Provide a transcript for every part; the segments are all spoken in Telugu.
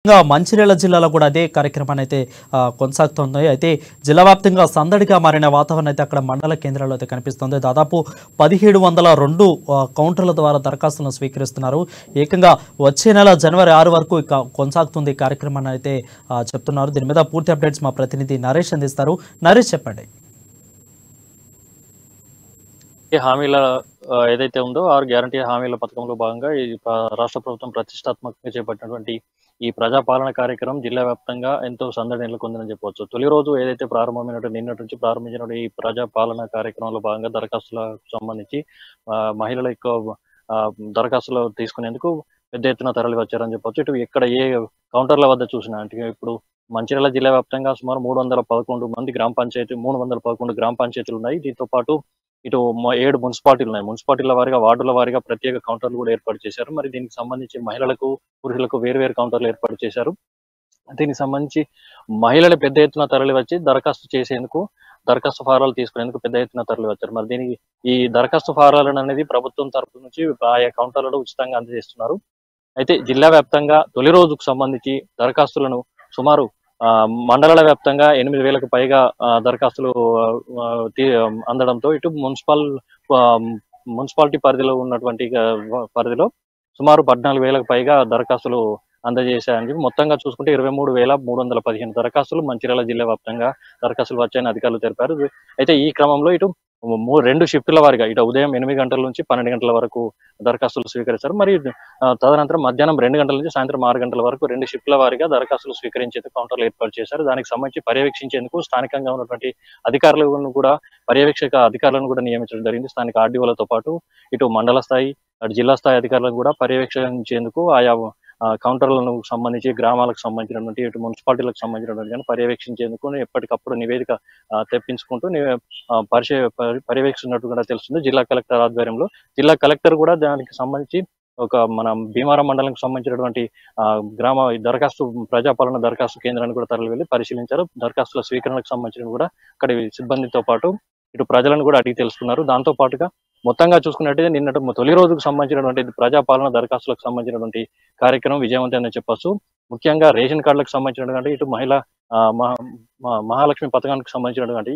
ఇంకా మంచిర్యాల జిల్లాలో కూడా అదే కార్యక్రమాన్ని అయితే ఆ, కొనసాగుతోంది అయితే జిల్లా వ్యాప్తంగా సందడిగా మారిన వాతావరణం అయితే అక్కడ మండల కేంద్రాల్లో అయితే కనిపిస్తుంది దాదాపు పదిహేడు వందల రెండు ఆ, కౌంటర్ల ద్వారా దరఖాస్తులను స్వీకరిస్తున్నారు ఏకంగా వచ్చే నెల జనవరి ఆరు వరకు ఇక కొనసాగుతుంది ఈ కార్యక్రమాన్ని అయితే ఆ, చెప్తున్నారు దీని మీద పూర్తి అప్డేట్స్ మా ప్రతినిధి నరేష్ అందిస్తారు నరేష్ చెప్పండి ఈ హామీల ఆ, ఏదైతే ఉందో ఆరు గ్యారంటీ హామీల పథకంలో భాగంగా ఈ ప- రాష్ట్ర ప్రభుత్వం ప్రతిష్టాత్మకంగా చేపట్టినటువంటి ఈ ప్రజాపాలన కార్యక్రమం జిల్లా వ్యాప్తంగా ఎంతో సందడి నెలకొందని చెప్పవచ్చు తొలి రోజు ఏదైతే ప్రారంభమైనటువంటి నిన్నటి నుంచి ప్రారంభించిన ఈ ప్రజాపాలన కార్యక్రమంలో భాగంగా దరఖాస్తులకు సంబంధించి ఆ, మహిళల ఎక్కువ ఆ, దరఖాస్తులు తీసుకునేందుకు పెద్ద ఎత్తున తరలి వచ్చారని చెప్పొచ్చు ఇటు ఎక్కడ ఏ కౌంటర్ల వద్ద చూసినా అంటే ఇప్పుడు మంచిర్యాల జిల్లా వ్యాప్తంగా సుమారు మూడు వందల పదకొండు మంది గ్రామ పంచాయతీ మూడు వందల పదకొండు గ్రామ పంచాయతీలు ఉన్నాయి దీంతో పాటు ఇటు మ- ఏడు మున్సిపాలిటీలు ఉన్నాయి మున్సిపాలిటీల వారిగా వార్డుల వారిగా ప్రత్యేక కౌంటర్లు కూడా ఏర్పాటు చేశారు మరి దీనికి సంబంధించి మహిళలకు పురుషులకు వేరు వేరు కౌంటర్లు ఏర్పాటు చేశారు దీనికి సంబంధించి మహిళలు పెద్ద ఎత్తున తరలి వచ్చి దరఖాస్తు చేసేందుకు దరఖాస్తు ఫారాలు తీసుకునేందుకు పెద్ద ఎత్తున తరలి వచ్చారు మరి దీనికి ఈ దరఖాస్తు ఫారాలను అనేది ప్రభుత్వం తరపు నుంచి ఆయా కౌంటర్లలో ఉచితంగా అందజేస్తున్నారు అయితే జిల్లా వ్యాప్తంగా తొలి రోజుకు సంబంధించి దరఖాస్తులను సుమారు ఆ, మండలాల వ్యాప్తంగా ఎనిమిది వేలకు పైగా ఆ, దరఖాస్తులు ఆ, తీ- అందడంతో ఇటు మున్సిపల్ ఆ, మున్సిపాలిటీ పరిధిలో ఉన్నటువంటి ఆ, పరిధిలో సుమారు పద్నాలుగు వేలకు పైగా దరఖాస్తులు అందజేశాయని చెప్పి మొత్తంగా చూసుకుంటే ఇరవై మూడు వేల మూడు వందల పదిహేను దరఖాస్తులు మంచిర్యాల జిల్లా వ్యాప్తంగా దరఖాస్తులు వచ్చాయని అధికారులు తెలిపారు అయితే ఈ క్రమంలో ఇటు మూ- రెండు షిఫ్టుల వారిగా ఇటు ఉదయం ఎనిమిది గంటల నుంచి పన్నెండు గంటల వరకు దరఖాస్తులు స్వీకరిస్తారు మరి ఆ, తదనంతరం మధ్యాహ్నం రెండు గంటల నుంచి సాయంత్రం ఆరు గంటల వరకు రెండు షిఫ్టుల వారిగా దరఖాస్తులు స్వీకరించేందుకు కౌంటర్లు ఏర్పాటు చేశారు దానికి సంబంధించి పర్యవేక్షించేందుకు స్థానికంగా ఉన్నటువంటి అధికారులను కూడా పర్యవేక్షక అధికారులను కూడా నియమించడం జరిగింది స్థానిక ఆర్డీఓలతో పాటు ఇటు మండల స్థాయి అటు జిల్లా స్థాయి అధికారులను కూడా పర్యవేక్షించేందుకు ఆయా ఆ, కౌంటర్లను సంబంధించి గ్రామాలకు సంబంధించినటువంటి ఇటు మున్సిపాలిటీలకు సంబంధించినటువంటి కానీ పర్యవేక్షించేందుకు ఎప్పటికప్పుడు నివేదిక ఆ, తెప్పించుకుంటూ ని- ఆ, పరిశీ పరి- పర్యవేక్షిస్తున్నట్టు కూడా తెలుస్తుంది జిల్లా కలెక్టర్ ఆధ్వర్యంలో జిల్లా కలెక్టర్ కూడా దానికి సంబంధించి ఒక మన భీమారం మండలంకి సంబంధించినటువంటి ఆ, గ్రామ ఈ దరఖాస్తు ప్రజాపాలన దరఖాస్తు కేంద్రాన్ని కూడా తరలి వెళ్ళి పరిశీలించారు దరఖాస్తుల స్వీకరణకు సంబంధించిన కూడా అక్కడి సిబ్బందితో పాటు ఇటు ప్రజలను కూడా అడిగి తెలుసుకున్నారు దాంతో పాటుగా మొత్తంగా చూసుకున్నట్టయితే నిన్నటి తొలి రోజుకు సంబంధించినటువంటి ప్రజాపాలన దరఖాస్తులకు సంబంధించినటువంటి కార్యక్రమం విజయవంతంగా చెప్పొచ్చు ముఖ్యంగా రేషన్ కార్డులకు సంబంధించినటువంటి ఇటు మహిళా ఆ, మహా- మహా- మహాలక్ష్మి పథకానికి సంబంధించినటువంటి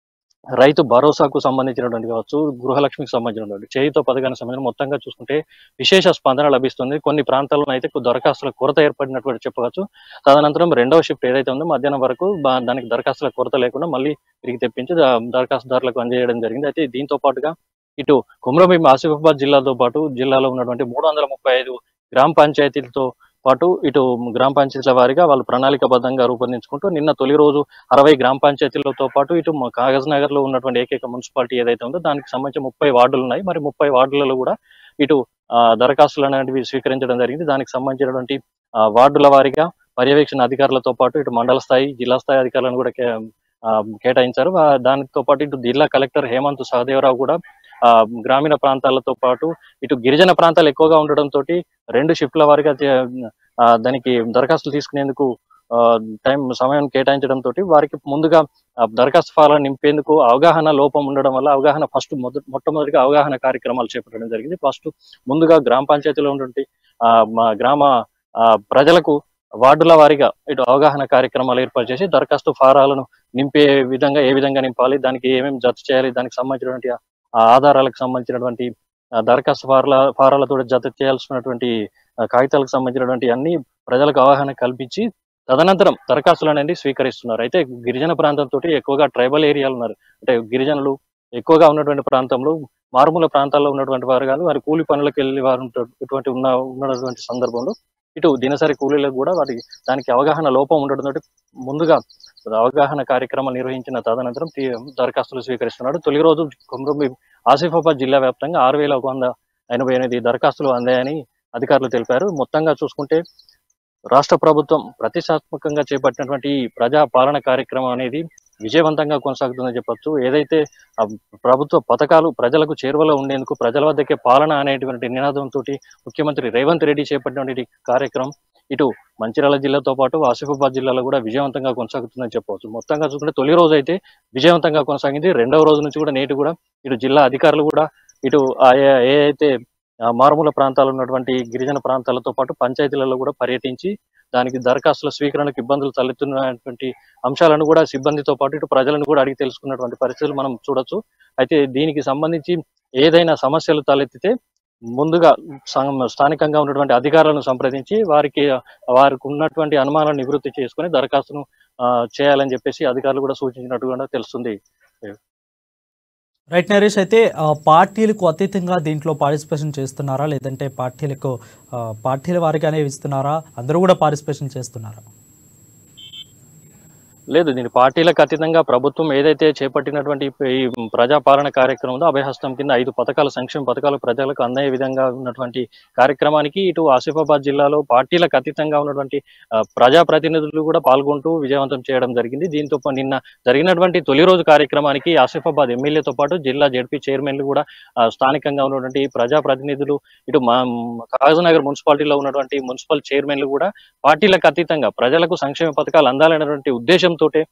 రైతు భరోసాకు సంబంధించినటువంటి కావచ్చు గృహలక్ష్మికి సంబంధించినటువంటి చేయుతో పథకానికి సంబంధించిన మొత్తంగా చూసుకుంటే విశేష స్పందన లభిస్తుంది కొన్ని ప్రాంతాల్లో అయితే దరఖాస్తుల కొరత ఏర్పడినటువంటి చెప్పవచ్చు తదనంతరం రెండవ షిఫ్ట్ ఏదైతే ఉందో మధ్యాహ్నం వరకు బా- దానికి దరఖాస్తుల కొరత లేకుండా మళ్ళీ తిరిగి తెప్పించి ద- దరఖాస్తుదారులకు అందజేయడం జరిగింది అయితే దీంతో పాటుగా ఇటు కుమ్రభీం ఆసిఫాబాద్ జిల్లాతో పాటు జిల్లాలో ఉన్నటువంటి మూడు వందల ముప్పై ఐదు గ్రామ పంచాయతీలతో పాటు ఇటు గ్రామ పంచాయతీల వారిగా వాళ్ళు ప్రణాళికబద్ధంగా రూపొందించుకుంటూ నిన్న తొలి రోజు అరవై గ్రామ పంచాయతీలతో పాటు ఇటు మ- కాగజ్ నగర్ లో ఉన్నటువంటి ఏకైక మున్సిపాలిటీ ఏదైతే ఉందో దానికి సంబంధించి ముప్పై వార్డులు ఉన్నాయి మరి ముప్పై వార్డులలో కూడా ఇటు ఆ, దరఖాస్తులు అనేటివి స్వీకరించడం జరిగింది దానికి సంబంధించినటువంటి ఆ, వార్డుల వారీగా పర్యవేక్షణ అధికారులతో పాటు ఇటు మండల స్థాయి జిల్లా స్థాయి అధికారులను కూడా కే- ఆ, కేటాయించారు ఆ, దానితో పాటు ఇటు జిల్లా కలెక్టర్ హేమంత్ సహదేవరావు కూడా ఆ, గ్రామీణ ప్రాంతాలతో పాటు ఇటు గిరిజన ప్రాంతాలు ఎక్కువగా ఉండడంతో రెండు షిఫ్ట్ల వారిగా చే- ఆ, దానికి దరఖాస్తులు తీసుకునేందుకు ఆ, టైం సమయం కేటాయించడంతో వారికి ముందుగా ఆ, దరఖాస్తు ఫారాలు నింపేందుకు అవగాహన లోపం ఉండడం వల్ల అవగాహన ఫస్ట్ మొదటి మొట్టమొదటిగా అవగాహన కార్యక్రమాలు చేపట్టడం జరిగింది ఫస్ట్ ముందుగా గ్రామ పంచాయతీలో ఉన్నటువంటి ఆ, మా గ్రామ ఆ, ప్రజలకు వార్డుల వారీగా ఇటు అవగాహన కార్యక్రమాలు ఏర్పాటు చేసి దరఖాస్తు ఫారాలను నింపే విధంగా ఏ విధంగా నింపాలి దానికి ఏమేమి జత చేయాలి దానికి సంబంధించినటువంటి ఆ ఆధారాలకు సంబంధించినటువంటి ఆ, దరఖాస్తు ఫారాల ఫారాలతో జత చేయాల్సినటువంటి ఆ, కాగితాలకు సంబంధించినటువంటి అన్ని ప్రజలకు అవగాహన కల్పించి తదనంతరం దరఖాస్తులు అనేది స్వీకరిస్తున్నారు అయితే గిరిజన ప్రాంతంతో ఎక్కువగా ట్రైబల్ ఏరియాలు ఉన్నారు అంటే గిరిజనులు ఎక్కువగా ఉన్నటువంటి ప్రాంతంలో మారుమూల ప్రాంతాల్లో ఉన్నటువంటి వారు కానీ వారి కూలి పనులకు వెళ్ళి వారు ఉంటారు. ఇటువంటి ఉన్న ఉన్నటువంటి సందర్భంలో ఇటు దినసరి కూలీలకు కూడా వారి దానికి అవగాహన లోపం ఉండడంతో ముందుగా అవగాహన కార్యక్రమాలు నిర్వహించిన తదనంతరం తీ- దరఖాస్తులు స్వీకరిస్తున్నాడు తొలి రోజు కుమ్రంభి ఆసిఫాబాద్ జిల్లా వ్యాప్తంగా ఆరు వేల ఒక వంద ఎనభై ఎనిమిది దరఖాస్తులు అందాయని అధికారులు తెలిపారు మొత్తంగా చూసుకుంటే రాష్ట్ర ప్రభుత్వం ప్రతిష్టాత్మకంగా చేపట్టినటువంటి ఈ ప్రజా పాలన కార్యక్రమం అనేది విజయవంతంగా కొనసాగుతుందని చెప్పొచ్చు ఏదైతే ఆ ప్రభుత్వ పథకాలు ప్రజలకు చేరువలో ఉండేందుకు ప్రజల వద్దకే పాలన అనేటువంటి నినాదంతో ముఖ్యమంత్రి రేవంత్ రెడ్డి చేపట్టినటువంటి కార్యక్రమం ఇటు మంచిర్యాల జిల్లాతో పాటు ఆసిఫాబాద్ జిల్లాలో కూడా విజయవంతంగా కొనసాగుతుందని చెప్పవచ్చు మొత్తంగా చూసుకుంటే తొలి రోజు అయితే విజయవంతంగా కొనసాగింది రెండవ రోజు నుంచి కూడా నేటి కూడా ఇటు జిల్లా అధికారులు కూడా ఇటు ఆయా ఏ అయితే ఆ మారుమూల ప్రాంతాలు ఉన్నటువంటి గిరిజన ప్రాంతాలతో పాటు పంచాయతీలలో కూడా పర్యటించి దానికి దరఖాస్తుల స్వీకరణకు ఇబ్బందులు తలెత్తున్నటువంటి అంశాలను కూడా సిబ్బందితో పాటు ఇటు ప్రజలను కూడా అడిగి తెలుసుకున్నటువంటి పరిస్థితులు మనం చూడొచ్చు అయితే దీనికి సంబంధించి ఏదైనా సమస్యలు తలెత్తితే ముందుగా సం- స్థానికంగా ఉన్నటువంటి అధికారులను సంప్రదించి వారికి వారికి ఉన్నటువంటి అనుమానాలను నివృత్తి చేసుకుని దరఖాస్తును ఆ, చేయాలని చెప్పేసి అధికారులు కూడా సూచించినట్టు కూడా తెలుస్తుంది రైట్ నరేష్ అయితే ఆ, పార్టీలకు అతీతంగా దీంట్లో పార్టిసిపేషన్ చేస్తున్నారా లేదంటే పార్టీలకు ఆ, పార్టీల వారిగానే ఇస్తున్నారా అందరూ కూడా పార్టిసిపేషన్ చేస్తున్నారా లేదు దీని పార్టీలకు అతీతంగా ప్రభుత్వం ఏదైతే చేపట్టినటువంటి ఈ ప్రజాపాలన కార్యక్రమం ఉందో అభయహస్తం కింద ఐదు పథకాలు సంక్షేమ పథకాలు ప్రజలకు అందే విధంగా ఉన్నటువంటి కార్యక్రమానికి ఇటు ఆసిఫాబాద్ జిల్లాలో పార్టీలకు అతీతంగా ఉన్నటువంటి ఆ, ప్రజాప్రతినిధులు కూడా పాల్గొంటూ విజయవంతం చేయడం జరిగింది దీంతో పా- నిన్న జరిగినటువంటి తొలి రోజు కార్యక్రమానికి ఆసిఫాబాద్ ఎమ్మెల్యేతో పాటు జిల్లా జడ్పీ చైర్మన్లు కూడా ఆ, స్థానికంగా ఉన్నటువంటి ప్రజాప్రతినిధులు ఇటు మా కాగజనగర్ మున్సిపాలిటీలో ఉన్నటువంటి మున్సిపల్ చైర్మన్లు కూడా పార్టీలకు అతీతంగా ప్రజలకు సంక్షేమ పథకాలు అందాలనేటువంటి ఉద్దేశంతో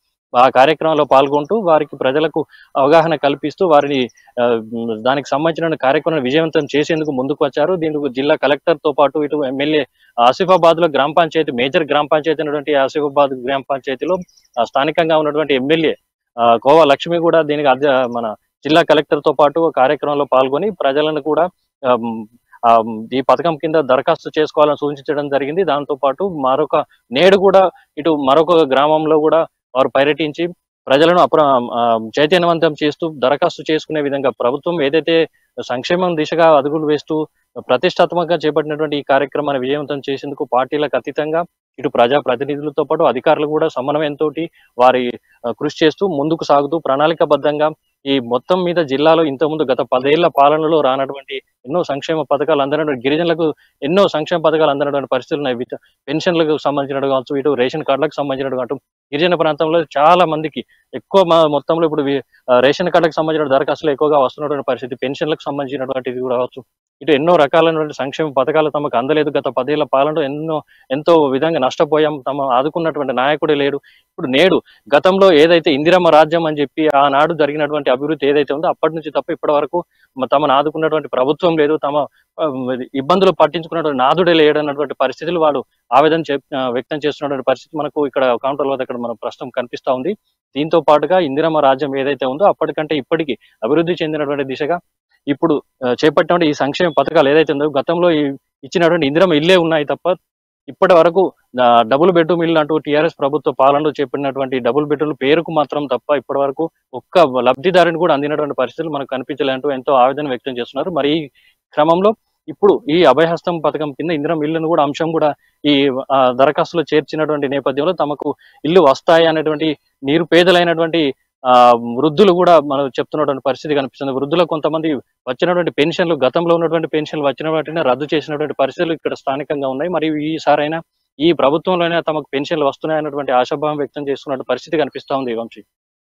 ఆ కార్యక్రమంలో పాల్గొంటూ వారికి ప్రజలకు అవగాహన కల్పిస్తూ వారిని ఆ, మ్, దానికి సంబంధించిన కార్యక్రమాన్ని విజయవంతం చేసేందుకు ముందుకు వచ్చారు దీనికి జిల్లా కలెక్టర్ తో పాటు ఇటు ఎమ్మెల్యే ఆసిఫాబాద్ లో గ్రామ పంచాయతీ మేజర్ గ్రామ పంచాయతీ అయినటువంటి ఆసిఫాబాద్ గ్రామ పంచాయతీలో ఆ, స్థానికంగా ఉన్నటువంటి ఎమ్మెల్యే కోవా లక్ష్మి కూడా దీనికి అధ్య మన జిల్లా కలెక్టర్ తో పాటు కార్యక్రమంలో పాల్గొని ప్రజలను కూడా ఆ, మ్, ఆ, మ్, ఈ పథకం కింద దరఖాస్తు చేసుకోవాలని సూచించడం జరిగింది దాంతో పాటు మరొక నేడు కూడా ఇటు మరొక గ్రామంలో కూడా వారు పర్యటించి ప్రజలను అప్ర ఆ, చైతన్యవంతం చేస్తూ దరఖాస్తు చేసుకునే విధంగా ప్రభుత్వం ఏదైతే సంక్షేమం దిశగా అడుగులు వేస్తూ ప్రతిష్టాత్మకంగా చేపట్టినటువంటి ఈ కార్యక్రమాన్ని విజయవంతం చేసేందుకు పార్టీలకు అతీతంగా ఇటు ప్రజా ప్రతినిధులతో పాటు అధికారులు కూడా సమన్వయంతో వారి ఆ, కృషి చేస్తూ ముందుకు సాగుతూ ప్రణాళికబద్ధంగా ఈ మొత్తం మీద జిల్లాలో ఇంతకుముందు గత పదేళ్ల పాలనలో రానటువంటి ఎన్నో సంక్షేమ పథకాలు అందనటువంటి గిరిజనులకు ఎన్నో సంక్షేమ పథకాలు అందనటువంటి పరిస్థితులు ఉన్నాయి వీటి పెన్షన్లకు సంబంధించినట్టు కావచ్చు ఇటు రేషన్ కార్డులకు సంబంధించినట్టు కావచ్చు గిరిజన ప్రాంతంలో చాలా మందికి ఎక్కువ మ- మొత్తంలో ఇప్పుడు వి- ఆ, రేషన్ కార్డులకు సంబంధించిన దరఖాస్తులు ఎక్కువగా వస్తున్నటువంటి పరిస్థితి పెన్షన్లకు సంబంధించినటువంటిది కూడా కావచ్చు ఇటు ఎన్నో రకాలైనటువంటి సంక్షేమ పథకాలు తమకు అందలేదు గత పదేళ్ల పాలనలో ఎన్నో ఎంతో విధంగా నష్టపోయాం తమ ఆదుకున్నటువంటి నాయకుడే లేడు ఇప్పుడు నేడు గతంలో ఏదైతే ఇందిరమ్మ రాజ్యం అని చెప్పి ఆనాడు జరిగినటువంటి అభివృద్ధి ఏదైతే ఉందో అప్పటి నుంచి తప్ప ఇప్పటి వరకు మ- తమను ఆదుకున్నటువంటి ప్రభుత్వం లేదు తమ ఆ, ఇబ్బందులు పట్టించుకున్నటువంటి నాదుడే లేడన్నటువంటి పరిస్థితులు వాళ్ళు ఆవేదన చెప్ ఆ, వ్యక్తం చేస్తున్నటువంటి పరిస్థితి మనకు ఇక్కడ కౌంటర్ వద్ద ఇక్కడ మన ప్రస్తుతం కనిపిస్తా ఉంది దీంతో పాటుగా ఇందిరమ్మ రాజ్యం ఏదైతే ఉందో అప్పటికంటే ఇప్పటికి అభివృద్ధి చెందినటువంటి దిశగా ఇప్పుడు ఆ, చేపట్టినటువంటి ఈ సంక్షేమ పథకాలు ఏదైతే ఉందో గతంలో ఈ- ఇచ్చినటువంటి ఇందిరమ్మ ఇల్లే ఉన్నాయి తప్ప ఇప్పటి వరకు ఆ, డబుల్ బెడ్రూమ్ ఇల్లు అంటూ టీఆర్ఎస్ ప్రభుత్వ పాలనలో చేపట్టినటువంటి డబుల్ బెడ్రూమ్ పేరుకు మాత్రం తప్ప ఇప్పటి వరకు ఒక్క లబ్ధిదారుని కూడా అందినటువంటి పరిస్థితులు మనకు కనిపించలేంటూ ఎంతో ఆవేదన వ్యక్తం చేస్తున్నారు మరి ఈ క్రమంలో ఇప్పుడు ఈ అభయహస్తం పథకం కింద ఇందిరం ఇల్లును కూడా అంశం కూడా ఈ ఆ, దరఖాస్తులో చేర్చినటువంటి నేపథ్యంలో తమకు ఇల్లు వస్తాయి అనేటువంటి నిరుపేదలైనటువంటి ఆ వృద్ధులు కూడా మనం చెప్తున్నటువంటి పరిస్థితి కనిపిస్తుంది వృద్ధులకు కొంతమంది వచ్చినటువంటి పెన్షన్లు గతంలో ఉన్నటువంటి పెన్షన్లు వచ్చిన వాటిని రద్దు చేసినటువంటి పరిస్థితులు ఇక్కడ స్థానికంగా ఉన్నాయి మరియు ఈసారైనా ఈ ప్రభుత్వంలోనే తమకు పెన్షన్లు వస్తున్నాయన్నటువంటి ఆశాభావం వ్యక్తం చేస్తున్న పరిస్థితి కనిపిస్తా ఉంది Vamshi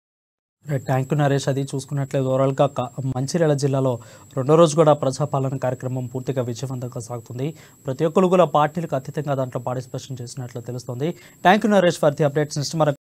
right thank you Naresh అది చూసుకున్నట్లయితే ఓవరాల్గా క- మంచిర్యాల జిల్లాలో రెండో రోజు కూడా ప్రజాపాలన కార్యక్రమం పూర్తిగా విజయవంతంగా సాగుతుంది ప్రతి ఒక్కరు కూడా పార్టీలకు అతీతంగా దాంట్లో పార్టిసిపేషన్ చేసినట్లు తెలుస్తుంది thank you Naresh for the updates next మన